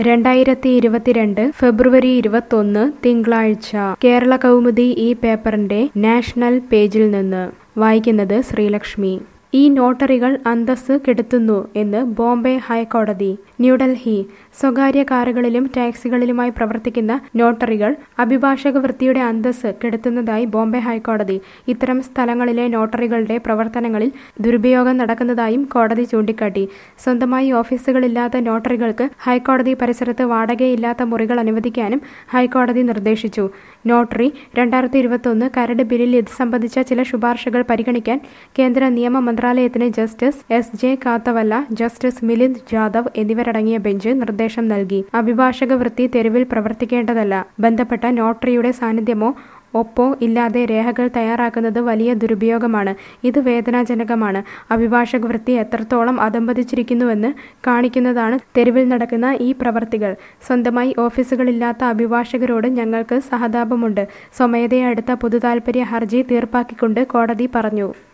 രണ്ടായിരത്തി ഇരുപത്തിരണ്ട് ഫെബ്രുവരി ഇരുപത്തൊന്ന് തിങ്കളാഴ്ച കേരള കൗമുദി ഈ പേപ്പറിന്റെ നാഷണൽ പേജിൽ നിന്ന് വായിക്കുന്നത് ശ്രീലക്ഷ്മി ഈ നോട്ടറികൾ അന്തസ്സ് കെടുത്തുന്നു എന്ന് ബോംബെ ഹൈക്കോടതി ന്യൂഡൽഹി സ്വകാര്യ കാറുകളിലും ടാക്സികളിലുമായി പ്രവർത്തിക്കുന്ന നോട്ടറികൾ അഭിഭാഷക വൃത്തിയുടെ അന്തസ്സ് കെടുത്തുന്നതായി ബോംബെ ഹൈക്കോടതി ഇത്തരം സ്ഥലങ്ങളിലെ നോട്ടറികളുടെ പ്രവർത്തനങ്ങളിൽ ദുരുപയോഗം നടക്കുന്നതായും കോടതി ചൂണ്ടിക്കാട്ടി സ്വന്തമായി ഓഫീസുകളില്ലാത്ത നോട്ടറികൾക്ക് ഹൈക്കോടതി പരിസരത്ത് വാടകയില്ലാത്ത മുറികൾ അനുവദിക്കാനും ഹൈക്കോടതി നിർദ്ദേശിച്ചു നോട്ടറി രണ്ടായിരത്തി ഇരുപത്തൊന്ന് കരട് ബില്ലിൽ ഇത് സംബന്ധിച്ച ചില ശുപാർശകൾ പരിഗണിക്കാൻ കേന്ദ്ര നിയമ മന്ത്രാലയത്തിന് Justice S J Kathawalla Justice Milind Jadhav എന്നിവരടങ്ങിയ ബെഞ്ച് നിർദ്ദേശം നൽകി അഭിഭാഷക വൃത്തി തെരുവിൽ പ്രവർത്തിക്കേണ്ടതല്ല ബന്ധപ്പെട്ട നോട്ടറിയുടെ സാന്നിധ്യമോ ഒപ്പോ ഇല്ലാതെ രേഖകൾ തയ്യാറാക്കുന്നത് വലിയ ദുരുപയോഗമാണ് ഇത് വേദനാജനകമാണ് അഭിഭാഷക വൃത്തി എത്രത്തോളം അധംപതിച്ചിരിക്കുന്നുവെന്ന് കാണിക്കുന്നതാണ് തെരുവിൽ നടക്കുന്ന ഈ പ്രവർത്തികൾ സ്വന്തമായി ഓഫീസുകളില്ലാത്ത അഭിഭാഷകരോട് ഞങ്ങൾക്ക് സഹതാപമുണ്ട് സ്വമേധയാ എടുത്ത പൊതുതാൽപര്യ ഹർജി തീർപ്പാക്കിക്കൊണ്ട് കോടതി പറഞ്ഞു